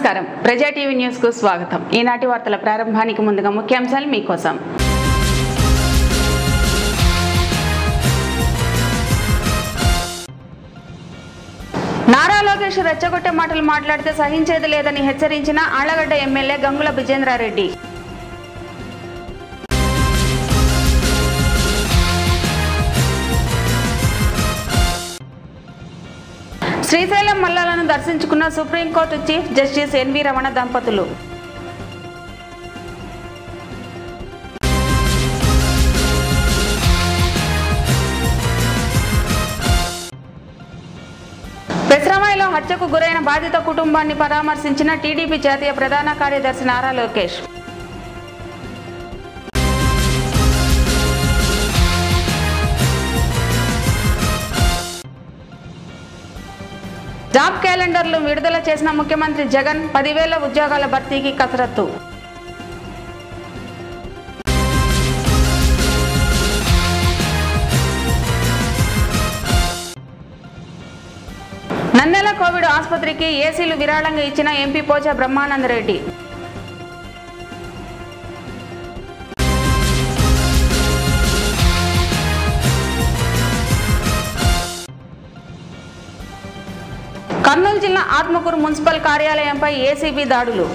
నమస్కారం ప్రజా TV news కు స్వాగతం ఈనాటి వార్తల ప్రారంభానికి ముందుగా ముఖ్యాంశాలు మీకోసం నారా లోకేష్ రెచ్చగొట్టే మాటలు మాట్లాడితే సహించేది లేదని హెచ్చరించిన ఆళ్లగడ్డ ఎమ్మెల్యే గంగుల విజేంద్రారెడ్డి శ్రీశైలం మల్లాలను దర్శించుకున్న Supreme Court chief justice N V Ramana దంపతులు పెసరమాయిలో హత్యకు గురైన బాధిత కుటుంబాన్ని పరామర్శించిన టీడీపీ జాతీయ ప్రధాన కార్యదర్శి నారా లోకేష్ జాబ్ క్యాలెండర్లు విడుదల చేసిన ముఖ్యమంత్రి జగన్ పదివేల ఉద్యోగాల భర్తీకి కసరత్తు నందెల కోవిడ్ ఆసుపత్రికి ఏసీలు విరాళంగా ఇచ్చిన ఎంపీ పోచా బ్రహ్మానందరెడ్డి కర్నూలు జిల్లా ఆత్మకూరు మున్సిపల్ కార్యాలయంపై ఏసీబీ దాడులు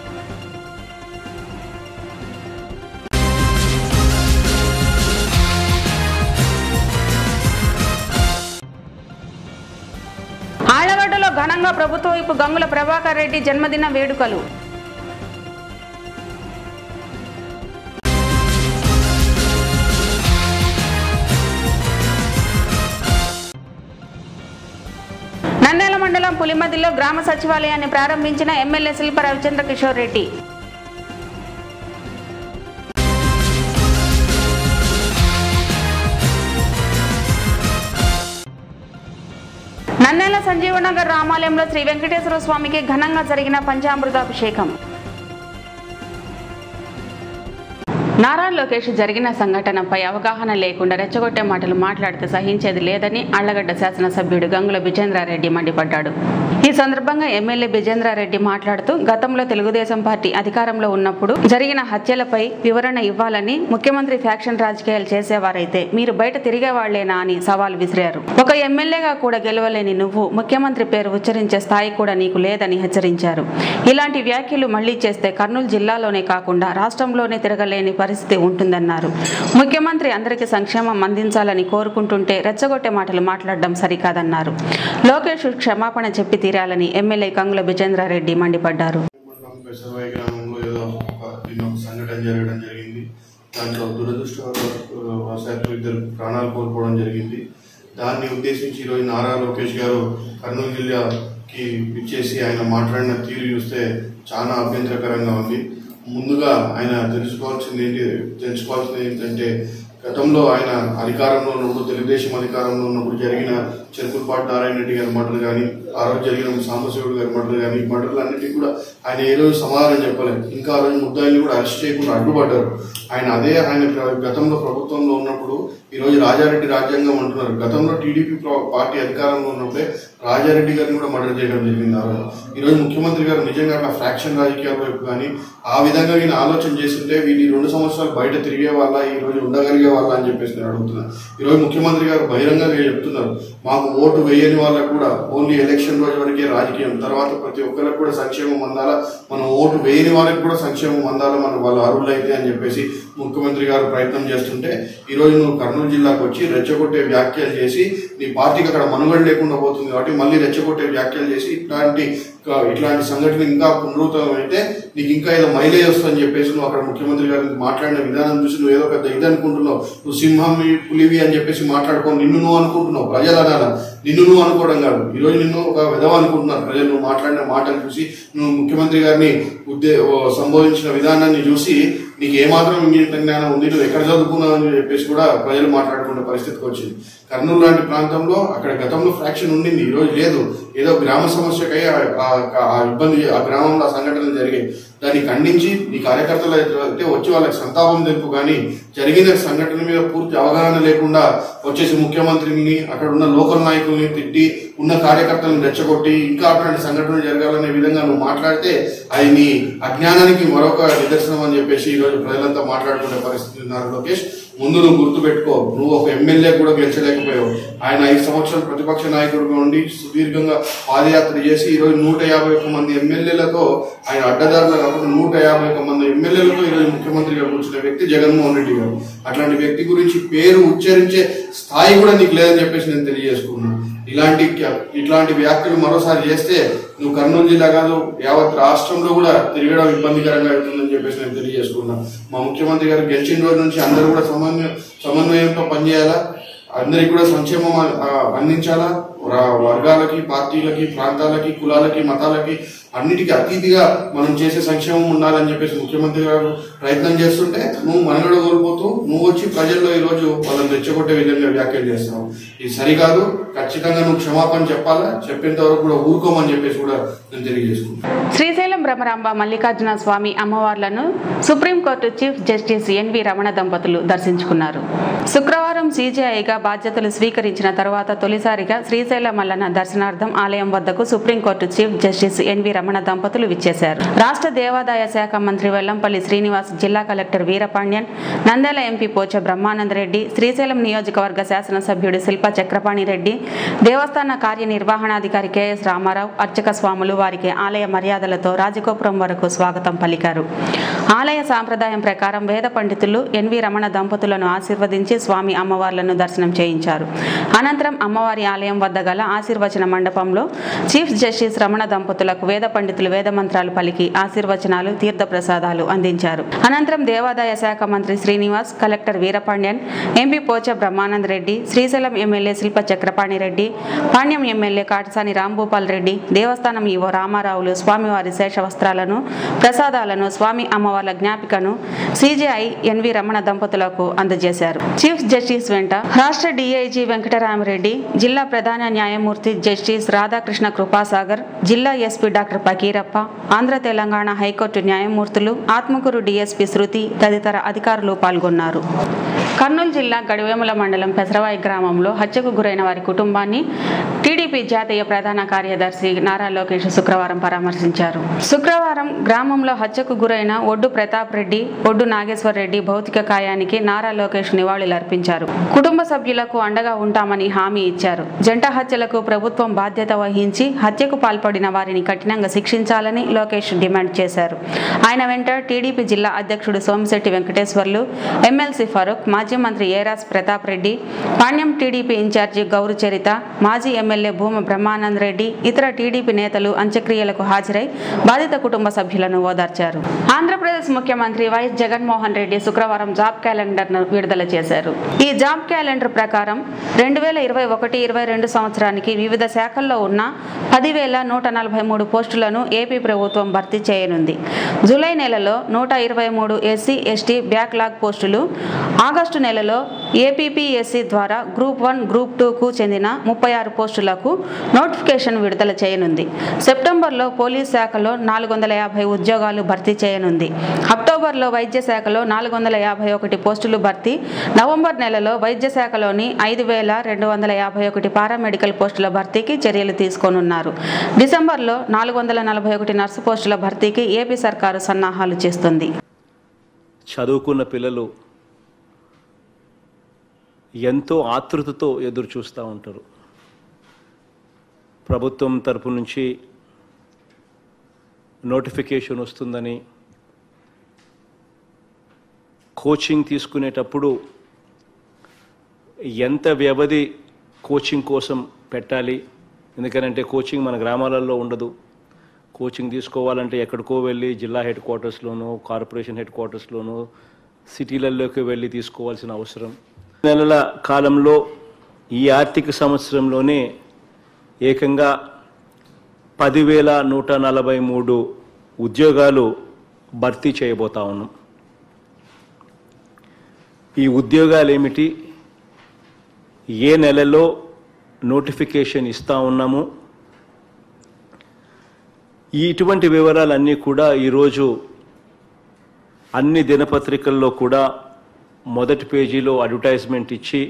ఆళ్లగడ్డలో ఘనంగా ప్రభుత్వ వైపు గంగుల ప్రభాకర్ రెడ్డి జన్మదిన వేడుకలు నంద్యాల మండలం పులిమదిలో గ్రామ సచివాలయాన్ని ప్రారంభించిన ఎమ్మెల్యే శిల్ప రవిచంద్ర కిషోర్ రెడ్డి నన్నేల సంజీవనగర్ రామాలయంలో శ్రీ వెంకటేశ్వర స్వామికి ఘనంగా జరిగిన పంచామృతాభిషేకం నారా లోకేష్ జరిగిన సంఘటనపై అవగాహన లేకుండా రెచ్చగొట్టే మాటలు మాట్లాడితే సహించేది లేదని అళ్లగడ్డ శాసనసభ్యుడు గంగుల విజేంద్రారెడ్డి మండిపడ్డాడు ఈ సందర్భంగా ఎమ్మెల్యే విజేంద్రారెడ్డి మాట్లాడుతూ గతంలో తెలుగుదేశం పార్టీ అధికారంలో ఉన్నప్పుడు జరిగిన హత్యలపై వివరణ ఇవ్వాలని ముఖ్యమంత్రి ఫ్యాక్షన్ రాజకీయాలు చేసేవారైతే మీరు బయట తిరిగేవాళ్లేనా అని సవాల్ విసిరారు ఒక ఎమ్మెల్యేగా కూడా గెలవలేని నువ్వు ముఖ్యమంత్రి పేరు ఉచ్చరించే స్థాయి కూడా నీకు లేదని హెచ్చరించారు ఇలాంటి వ్యాఖ్యలు మళ్లీ చేస్తే కర్నూలు జిల్లాలోనే కాకుండా రాష్ట్రంలోనే తిరగలేని పరిస్థితి ఉంటుందన్నారు ముఖ్యమంత్రి అందరికీ సంక్షేమం అందించాలని కోరుకుంటుంటే రెచ్చగొట్టే మాటలు మాట్లాడడం సరికాదన్నారు లోకేష్ క్షమాపణ చెప్పి తీరాలని ఎమ్మెల్యే కంగుల విజేంద్రారెడ్డి మండిపడ్డారు మండలం పెసరవాయి గ్రామంలో ఏదో ఒక నిన్న ఒక సంఘటన జరగడం జరిగింది దాంట్లో దురదృష్టవశాత్తు ఇద్దరు ప్రాణాలు కోల్పోవడం జరిగింది దాన్ని ఉద్దేశించి ఈరోజు నారా లోకేష్ గారు కర్నూలు జిల్లాకి ఇచ్చేసి ఆయన మాట్లాడిన తీరు చూస్తే చాలా అభ్యంతరకరంగా ఉంది ముందుగా ఆయన తెలుసుకోవాల్సింది ఏంటి తెలుసుకోవాల్సింది ఏంటంటే గతంలో ఆయన అధికారంలో ఉన్నప్పుడు తెలుగుదేశం అధికారంలో ఉన్నప్పుడు జరిగిన చెరుకులపాటి నారాయణ రెడ్డి గారి మటలు కానీ ఆ రోజు జరిగిన సాంబశివుడు గారి మటలు కానీ ఈ మటలు అన్నిటికీ కూడా ఆయన ఏ రోజు సమాధానం చెప్పలేదు ఇంకా ఆ రోజు ముద్దాయిని కూడా అరెస్ట్ చేయకుండా అడ్డుపడ్డారు ఆయన అదే ఆయన ప్ర- గతంలో ప్రభుత్వంలో ఉన్నప్పుడు ఈ రోజు రాజారెడ్డి రాజ్యాంగం అంటున్నారు గతంలో టీడీపీ ప్ర- పార్టీ అధికారంలో ఉన్నప్పుడే రాజారెడ్డి గారిని కూడా మర్డర్ చేయడం జరిగింది ఆ రోజు ఈ రోజు ముఖ్యమంత్రి గారు నిజంగా ఆ ఫ్రాక్షన్ రాజకీయాల వైపు కానీ ఆ విధంగా ఈయన ఆలోచన చేస్తుంటే వీళ్ళు ఈ రెండు సంవత్సరాలు బయట తిరిగే వాళ్ళ ఈ రోజు ఉండగలిగే వాళ్ళ అని చెప్పేసి నేను అడుగుతున్నాను ఈ రోజు ముఖ్యమంత్రి గారు బహిరంగంగా చెప్తున్నారు మాకు ఓటు వేయని వాళ్ళకు కూడా ఓన్లీ ఎలక్షన్ రోజు వరకే రాజకీయం తర్వాత ప్రతి ఒక్కరికి కూడా సంక్షేమం అందాలా మనం ఓటు వేయని వాళ్ళకి కూడా సంక్షేమం అందాలా మన వాళ్ళు అర్హులు అయితే అని చెప్పేసి ముఖ్యమంత్రి గారు ప్రయత్నం చేస్తుంటే ఈ రోజు నువ్వు కర్నూలు జిల్లాకు వచ్చి రెచ్చగొట్టే వ్యాఖ్యలు చేసి నీ పార్టీకి అక్కడ మనుగడ లేకుండా పోతుంది కాబట్టి మళ్ళీ రెచ్చగొట్టే వ్యాఖ్యలు చేసి ఇట్లాంటి ఇట్లాంటి సంఘటన ఇంకా పునరుద్ధం అయితే నీకు ఇంకా ఏదో మైలేజ్ వస్తుందని చెప్పేసి నువ్వు అక్కడ ముఖ్యమంత్రి గారిని మాట్లాడిన విధానం చూసి నువ్వు ఏదో పెద్ద ఇది అనుకుంటున్నావు నువ్వు సింహం పులివి అని చెప్పేసి మాట్లాడుకో నిన్ను నువ్వు అనుకుంటున్నావు ప్రజలు అనాల నిన్ను నువ్వు అనుకోవడం కాదు ఈ రోజు నిన్ను ఒక విధవ అనుకుంటున్నారు ప్రజలు నువ్వు మాట్లాడిన మాటలు చూసి నువ్వు ముఖ్యమంత్రి గారిని ఉద్దే ఓ సంబోధించిన విధానాన్ని చూసి నీకు ఏమాత్రం ఇంగిత జ్ఞానం ఉంది నువ్వు ఎక్కడ చదువుకున్నావు అని చెప్పేసి కూడా ప్రజలు మాట్లాడుకునే పరిస్థితికి వచ్చింది కర్నూలు లాంటి ప్రాంతంలో అక్కడ గతంలో ఫ్రాక్షన్ ఉండింది ఈ రోజు లేదు ఏదో గ్రామ సమస్యకై ఆ- ఆ- ఆ ఇబ్బంది ఆ గ్రామంలో ఆ సంఘటనలు జరిగాయి దాన్ని ఖండించి ఈ కార్యకర్తలు అయితే వచ్చి వాళ్ళకి సంతాపం తెలుపు కానీ జరిగిన సంఘటన మీద పూర్తి అవగాహన లేకుండా వచ్చేసి ముఖ్యమంత్రిని అక్కడ ఉన్న లోకల్ నాయకుల్ని తిట్టి ఉన్న కార్యకర్తలను రెచ్చగొట్టి ఇంకా అట్లాంటి సంఘటనలు జరగాలనే విధంగా నువ్వు మాట్లాడితే అది నీ అజ్ఞానానికి మరొక నిదర్శనం అని చెప్పేసి ఈ రోజు ప్రజలంతా మాట్లాడుకునే పరిస్థితి ఉన్నారు లోకేష్ ముందు నువ్వు గుర్తుపెట్టుకో నువ్వు ఒక ఎమ్మెల్యే కూడా గెలిచలేకపోయావు ఆయన ఐదు సంవత్సరాలు ప్రతిపక్ష నాయకుడిగా ఉండి సుదీర్ఘంగా పాదయాత్ర చేసి ఈరోజు నూట యాభై ఒక్క మంది ఎమ్మెల్యేలతో ఆయన అడ్డదారులు కాకుండా నూట యాభై ఒక్క మంది ఎమ్మెల్యేలతో ఈరోజు ముఖ్యమంత్రిగా కూర్చున్న వ్యక్తి జగన్మోహన్ రెడ్డి గారు అట్లాంటి వ్యక్తి గురించి పేరు ఉచ్చరించే స్థాయి కూడా నీకు లేదని చెప్పేసి నేను తెలియజేసుకున్నాను ఇలాంటి ఇట్లాంటి వ్యాఖ్యలు మరోసారి చేస్తే నువ్వు కర్నూలు జిల్లా కాదు యావత్ రాష్ట్రంలో కూడా తిరగడం ఇబ్బందికరంగా అవుతుందని చెప్పేసి నేను తెలియజేసుకున్నా మా ముఖ్యమంత్రి గారు గెలిచిన రోజు నుంచి అందరూ కూడా సమన్వయ సమన్వయంతో పనిచేయాలా అందరికి కూడా సంక్షేమం ఆ, అందించాలా రా- వర్గాలకి పార్టీలకి ప్రాంతాలకి కులాలకి మతాలకి అన్నిటికీ అతీతిగా మనం చేసే సంక్షేమం ఉండాలని చెప్పేసి ముఖ్యమంత్రి గారు ప్రయత్నం చేస్తుంటే నువ్వు మనగడ కోల్పోతూ నువ్వు వచ్చి ప్రజల్లో ఈ రోజు వాళ్ళని రెచ్చగొట్టే విధంగా వ్యాఖ్యలు చేస్తున్నావు ఇది సరికాదు ఖచ్చితంగా నువ్వు క్షమాపణ చెప్పాలా చెప్పేంత వరకు కూడా ఊరుకోమని చెప్పేసి కూడా నేను తెలియజేసుకుంటాను శ్రీశైలం భ్రమరాంబ మల్లికార్జున స్వామి అమ్మవార్లను Supreme Court chief justice N V Ramana దంపతులు దర్శించుకున్నారు శుక్రవారం సీజీఐగా బాధ్యతలు స్వీకరించిన తర్వాత తొలిసారిగా శ్రీశైలం మల్లన్న దర్శనార్థం ఆలయం వద్దకు Supreme Court chief justice N V Ramana దంపతులు విచ్చేశారు రాష్ట్ర దేవాదాయ శాఖ మంత్రి వెల్లంపల్లి శ్రీనివాస్ జిల్లా కలెక్టర్ వీరపాండ్యన్ నంద్యాల ఎంపీ పోచ బ్రహ్మానందరెడ్డి శ్రీశైలం నియోజకవర్గ శాసనసభ్యుడు శిల్ప చక్రపాణి రెడ్డి దేవస్థాన కార్యనిర్వహణాధికారి కెఎస్ రామారావు అర్చక స్వాములు వారికి ఆలయ మర్యాదలతో రాజగోపురం వరకు స్వాగతం పలికారు ఆలయ సాంప్రదాయం ప్రకారం వేద పండితులు ఎన్వి రమణ దంపతులను ఆశీర్వదించి స్వామి అమ్మవార్లను దర్శనం చేయించారు అనంతరం అమ్మవారి ఆలయం వద్ద గల ఆశీర్వచన మండపంలో చీఫ్ జస్టిస్ రమణ దంపతులకు వేద పండితులు వేద మంత్రాలు పలికి ఆశీర్వచనాలు తీర్థ ప్రసాదాలు అందించారు అనంతరం దేవాదాయ శాఖ మంత్రి Srinivas collector Veerapandian MP Pocha Brahmanand Reddy Srisailam MLA Shilpa Chakrapani Reddy Panyam MLA Katasani Rambhupal Reddy దేవస్థానం ఈవో రామారావులు స్వామివారి శేష వస్త్రాలను ప్రసాదాలను స్వామి అమ్మవార్ల జ్ఞాపికను సిజేఐ ఎన్వి రమణ దంపతులకు అందజేశారు చీఫ్ జస్టిస్ వెంట రాష్ట్ర డీఐజీ వెంకటరామరెడ్డి జిల్లా ప్రధాన న్యాయమూర్తి జస్టిస్ రాధాకృష్ణ కృపాసాగర్ జిల్లా SP doctor Pakirappa Andhra Telangana high court న్యాయమూర్తులు ఆత్మకూరు డీఎస్పీ శృతి తదితర అధికారులు పాల్గొన్నారు కర్నూలు జిల్లా గడివేముల మండలం పెసరవాయి గ్రామంలో హత్యకు గురైన వారి కుటుంబాన్ని టీడీపీ జాతీయ ప్రధాన కార్యదర్శి నారా లోకేష్ శుక్రవారం పరామర్శించారు శుక్రవారం గ్రామంలో హత్యకు గురైన ఒడ్డు ప్రతాప్ రెడ్డి ఒడ్డు నాగేశ్వర్ రెడ్డి భౌతిక కాయానికి నారా లోకేష్ నివాళులర్పించారు కుటుంబ సభ్యులకు అండగా ఉంటామని హామీ ఇచ్చారు జంట హత్యలకు ప్రభుత్వం బాధ్యత వహించి హత్యకు పాల్పడిన వారిని కఠినంగా శిక్షించాలని లోకేష్ డిమాండ్ చేశారు ఆయన వెంట టీడీపీ జిల్లా అధ్యక్షుడు సోమిశెట్టి వెంకటేశ్వర్లు ఎమ్మెల్సీ ఫరూక్ మాజీ మంత్రి ఏరాస్ ప్రతాప్ రెడ్డి పాణ్యం టీడీపీ ఇన్ఛార్జి గౌరు చరిత మాజీ ఎమ్మెల్యే భూమ బ్రహ్మానంద్ రెడ్డి ఇతర టీడీపీ నేతలు అంత్యక్రియలకు హాజరై బాధిత కుటుంబ సభ్యులను ఓదార్చారు ఆంధ్రప్రదేశ్ ముఖ్యమంత్రి వైఎస్ జగన్మోహన్ రెడ్డి శుక్రవారం జాబ్ క్యాలెండర్ ను విడుదల చేశారు ఈ జాబ్ క్యాలెండర్ ప్రకారం రెండు వేల ఇరవై ఒకటి ఇరవై రెండు సంవత్సరానికి వివిధ శాఖల్లో ఉన్న పదివేల నూట నలభై మూడు పోస్టులను ఏపీ ప్రభుత్వం భర్తీ చేయనుంది జూలై నెలలో నూట ఇరవై మూడు ఎస్సీ ఎస్టీ బ్యాక్లాగ్ పోస్టులు ఆగస్టు నెలలో ఏపీపీఎస్సీ ద్వారా గ్రూప్ వన్ గ్రూప్ టూకు చెందిన ముప్పై ఆరు పోస్టులకు నోటిఫికేషన్ విడుదల చేయనుంది సెప్టెంబర్లో పోలీస్ శాఖలో నాలుగు వందల యాభై ఉద్యోగాలు భర్తీ చేయనుంది అక్టోబర్లో వైద్య శాఖలో నాలుగు వందల యాభై ఒకటి పోస్టులు భర్తీ నవంబర్ నెలలో వైద్య శాఖలోని ఐదు వేల రెండు వందల యాభై ఒకటి పారామెడికల్ పోస్టుల భర్తీకి చర్యలు తీసుకోనున్నారు డిసెంబర్లో నాలుగు వందల నలభై ఒకటి నర్సు పోస్టుల భర్తీకి ఏపీ సర్కారు సన్నాహాలు చేస్తుంది చదువుకున్న పిల్లలు ఎంతో ఆతృతతో ఎదురు చూస్తూ ఉంటారు ప్రభుత్వం తరపు నుంచి నోటిఫికేషన్ వస్తుందని కోచింగ్ తీసుకునేటప్పుడు ఎంత వ్యవధి కోచింగ్ కోసం పెట్టాలి ఎందుకనంటే కోచింగ్ మన గ్రామాలలో ఉండదు కోచింగ్ తీసుకోవాలంటే ఎక్కడికో వెళ్ళి జిల్లా హెడ్ క్వార్టర్స్లోనో కార్పొరేషన్ హెడ్ క్వార్టర్స్లోనో సిటీలలోకి వెళ్ళి తీసుకోవాల్సిన అవసరం నెలల కాలంలో ఈ ఆర్థిక సంవత్సరంలోనే ఏకంగా పదివేల నూట నలభై మూడు ఉద్యోగాలు భర్తీ చేయబోతా ఉన్నాం ఈ ఉద్యోగాలు ఏమిటి ఏ నెలలో నోటిఫికేషన్ ఇస్తా ఉన్నాము ఈ ఇటువంటి వివరాలన్నీ కూడా ఈరోజు అన్ని దినపత్రికల్లో కూడా మొదటి పేజీలో అడ్వర్టైజ్మెంట్ ఇచ్చి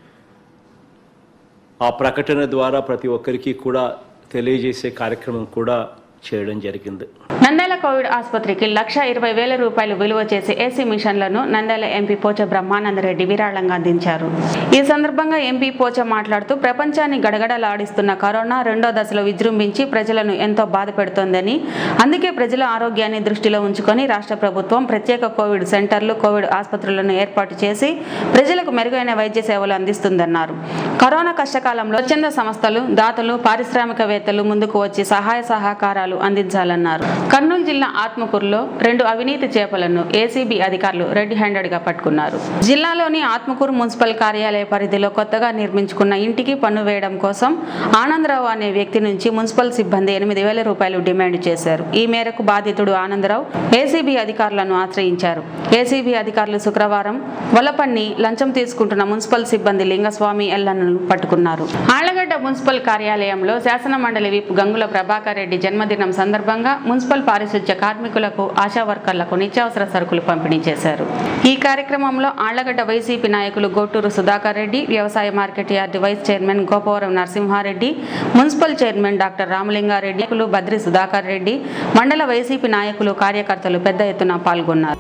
ఆ ప్రకటన ద్వారా ప్రతి ఒక్కరికి కూడా తెలియజేసే కార్యక్రమం కూడా చేయడం జరిగింది నంద్యాల కోవిడ్ ఆసుపత్రికి లక్ష ఇరవై వేల రూపాయలు విలువ చేసే ఏసీ మిషన్లను నంద్యాల ఎంపీ పోచ బ్రహ్మానందరెడ్డి విరాళంగా అందించారు ఈ సందర్భంగా ఎంపీ పోచ మాట్లాడుతూ ప్రపంచాన్ని గడగడలాడిస్తున్న కరోనా రెండో దశలో విజృంభించి ప్రజలను ఎంతో బాధ పెడుతోందని అందుకే ప్రజల ఆరోగ్యాన్ని దృష్టిలో ఉంచుకొని రాష్ట్ర ప్రభుత్వం ప్రత్యేక కోవిడ్ సెంటర్లు కోవిడ్ ఆసుపత్రులను ఏర్పాటు చేసి ప్రజలకు మెరుగైన వైద్య సేవలు అందిస్తుందన్నారు కరోనా కష్టకాలంలో స్వచ్ఛంద సంస్థలు దాతలు పారిశ్రామికవేత్తలు ముందుకు వచ్చి సహాయ సహకారాలు అందించాలన్నారు కర్నూలు జిల్లా ఆత్మకూరులో రెండు అవినీతి చేపలను ఏసీబీ అధికారులు రెడ్ హ్యాండెడ్ గా పట్టుకున్నారు జిల్లాలోని ఆత్మకూరు మున్సిపల్ కార్యాలయ పరిధిలో కొత్తగా నిర్మించుకున్న ఇంటికి పన్ను వేయడం కోసం ఆనందరావు అనే వ్యక్తి నుంచి మున్సిపల్ సిబ్బంది ఎనిమిది వేల రూపాయలు డిమాండ్ చేశారు ఈ మేరకు బాధితుడు ఆనందరావు ఏసీబీ అధికారులను ఆశ్రయించారు ఏసీబీ అధికారులు శుక్రవారం వలపన్ని లంచం తీసుకుంటున్న మున్సిపల్ సిబ్బంది లింగస్వామి ఎల్లను పట్టుకున్నారు ఆళ్లగడ్డ మున్సిపల్ కార్యాలయంలో శాసన మండలి విప్ గంగుల ప్రభాకర్ రెడ్డి జన్మదినం సందర్భంగా మున్సిపల్ పారిశుధ్య కార్మికులకు ఆశా వర్కర్లకు నిత్యావసర సరుకులు పంపిణీ చేశారు ఈ కార్యక్రమంలో ఆళ్లగడ్డ వైసీపీ నాయకులు గోటూరు సుధాకర్ రెడ్డి వ్యవసాయ market yard vice chairman Gopavaram Narasimhareddy municipal chairman doctor Ramalingareddy నాయకులు బద్రి సుధాకర్ రెడ్డి మండల వైసీపీ నాయకులు కార్యకర్తలు పెద్ద ఎత్తున పాల్గొన్నారు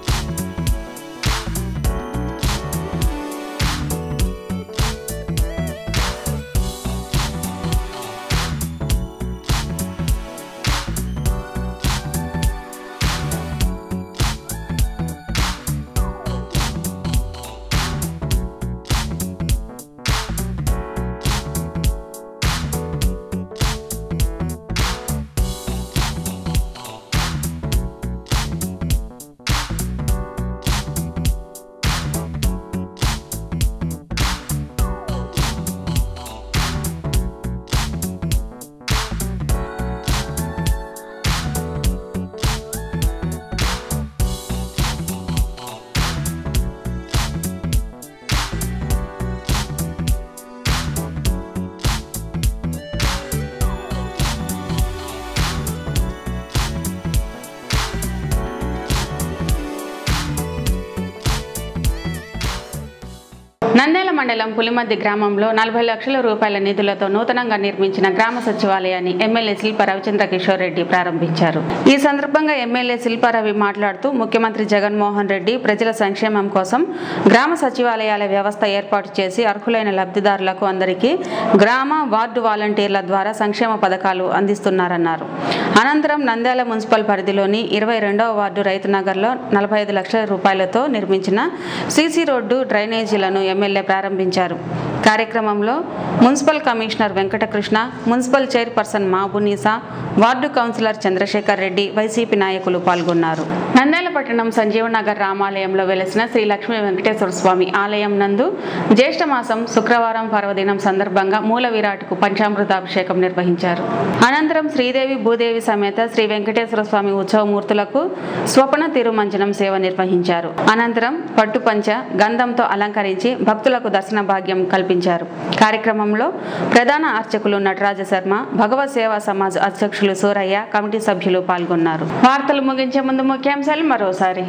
నంద్యాల మండలం పులిమద్ది గ్రామంలో నలభై లక్షల రూపాయల నిధులతో నూతనంగా నిర్మించిన గ్రామ సచివాలయాన్ని ఎమ్మెల్యే శిల్ప రవిచంద్ర కిషోర్ రెడ్డి ప్రారంభించారు ఈ సందర్భంగా ఎమ్మెల్యే శిల్పారవి మాట్లాడుతూ ముఖ్యమంత్రి జగన్మోహన్ రెడ్డి ప్రజల సంక్షేమం కోసం గ్రామ సచివాలయాల వ్యవస్థ ఏర్పాటు చేసి అర్హులైన లబ్ధిదారులకు అందరికీ గ్రామ వార్డు వాలంటీర్ల ద్వారా సంక్షేమ పథకాలు అందిస్తున్నారన్నారు అనంతరం నంద్యాల మున్సిపల్ పరిధిలోని ఇరవై రెండవ వార్డు రైతునగర్లో నలభై ఐదు లక్షల రూపాయలతో నిర్మించిన సీసీ రోడ్డు డ్రైనేజీలను ఎమ్మెల్యే ప్రారంభించారు కార్యక్రమంలో municipal commissioner Venkatakrishna municipal chairperson Mabunisa ward councillor Chandrasekhar Reddy YCP నాయకులు పాల్గొన్నారు నంద్యాల పట్టణం సంజీవనగర్ రామాలయంలో వెలసిన శ్రీ లక్ష్మీ వెంకటేశ్వర స్వామి ఆలయం నందు జ్యేష్ఠ మాసం శుక్రవారం పర్వదినం సందర్భంగా మూల విరాట్కు పంచామృతాభిషేకం నిర్వహించారు అనంతరం శ్రీదేవి భూదేవి సమేత శ్రీ వెంకటేశ్వర స్వామి ఉత్సవమూర్తులకు స్వప్న తిరుమంజనం సేవ నిర్వహించారు అనంతరం పట్టుపంచ గంధంతో అలంకరించి భక్తులకు దర్శన భాగ్యం కల్పించారు కార్యక్రమంలో ప్రధాన అర్చకులు నటరాజ శర్మ భగవత్ సేవా సమాజ్ అధ్యక్షులు సూరయ్య కమిటీ సభ్యులు పాల్గొన్నారు వార్తలు ముగించే ముందు ముఖ్యాంశాలు మరోసారి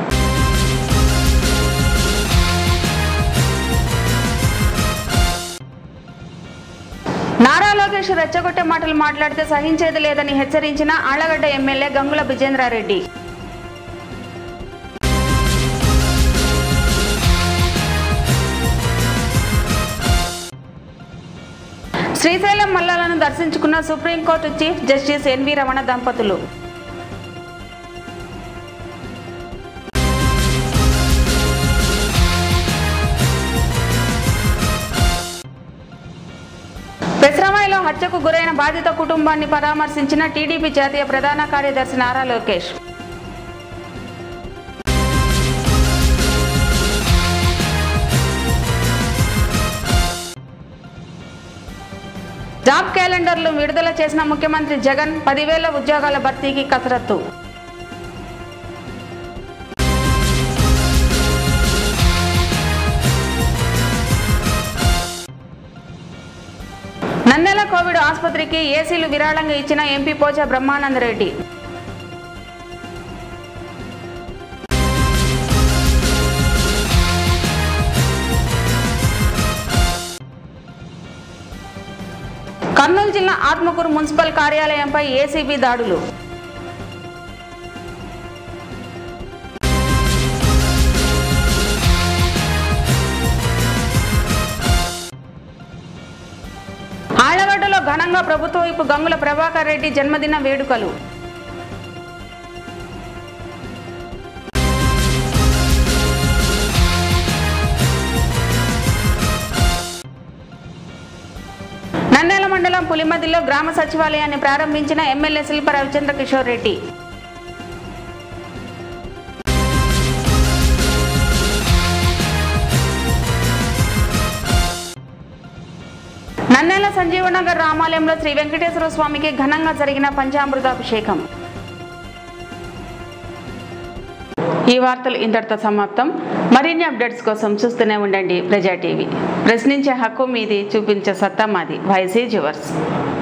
నారా లోకేష్ రెచ్చగొట్టే మాటలు మాట్లాడితే సహించేది లేదని హెచ్చరించిన ఆళ్లగడ్డ ఎమ్మెల్యే గంగుల విజేంద్రారెడ్డి శ్రీశైలం మల్లాలను దర్శించుకున్న Supreme Court chief justice N V Ramana దంపతులు పెసరమాయిలో హత్యకు గురైన బాధిత కుటుంబాన్ని పరామర్శించిన టీడీపీ జాతీయ ప్రధాన కార్యదర్శి నారా లోకేష్ జాబ్ క్యాలెండర్లు విడుదల చేసిన ముఖ్యమంత్రి జగన్ పదివేల ఉద్యోగాల భర్తీకి కసరత్తు నన్నెల కోవిడ్ ఆసుపత్రికి ఏసీలు విరాళంగా ఇచ్చిన ఎంపీ పోచా బ్రహ్మానందరెడ్డి కర్నూలు జిల్లా ఆత్మకూరు మున్సిపల్ కార్యాలయంపై ఏసీబీ దాడులు ఆళ్లగడ్డలో ఘనంగా ప్రభుత్వ వైపు గంగుల ప్రభాకర్ రెడ్డి జన్మదిన వేడుకలు నంద్యాల మండలం పులిమదిలో గ్రామ సచివాలయాన్ని ప్రారంభించిన ఎమ్మెల్యే శిల్ప రవిచంద్ర కిషోర్ రెడ్డి నన్నేల సంజీవనగర్ రామాలయంలో శ్రీ వెంకటేశ్వర స్వామికి ఘనంగా జరిగిన పంచామృతాభిషేకం ఈ వార్తలు ఇంతటితో సమాప్తం మరిన్ని అప్డేట్స్ కోసం చూస్తూనే ఉండండి ప్రజా టీవీ ప్రశ్నించే హక్కు మీది చూపించే సత్తా మాది వైసీ జ్యువర్స్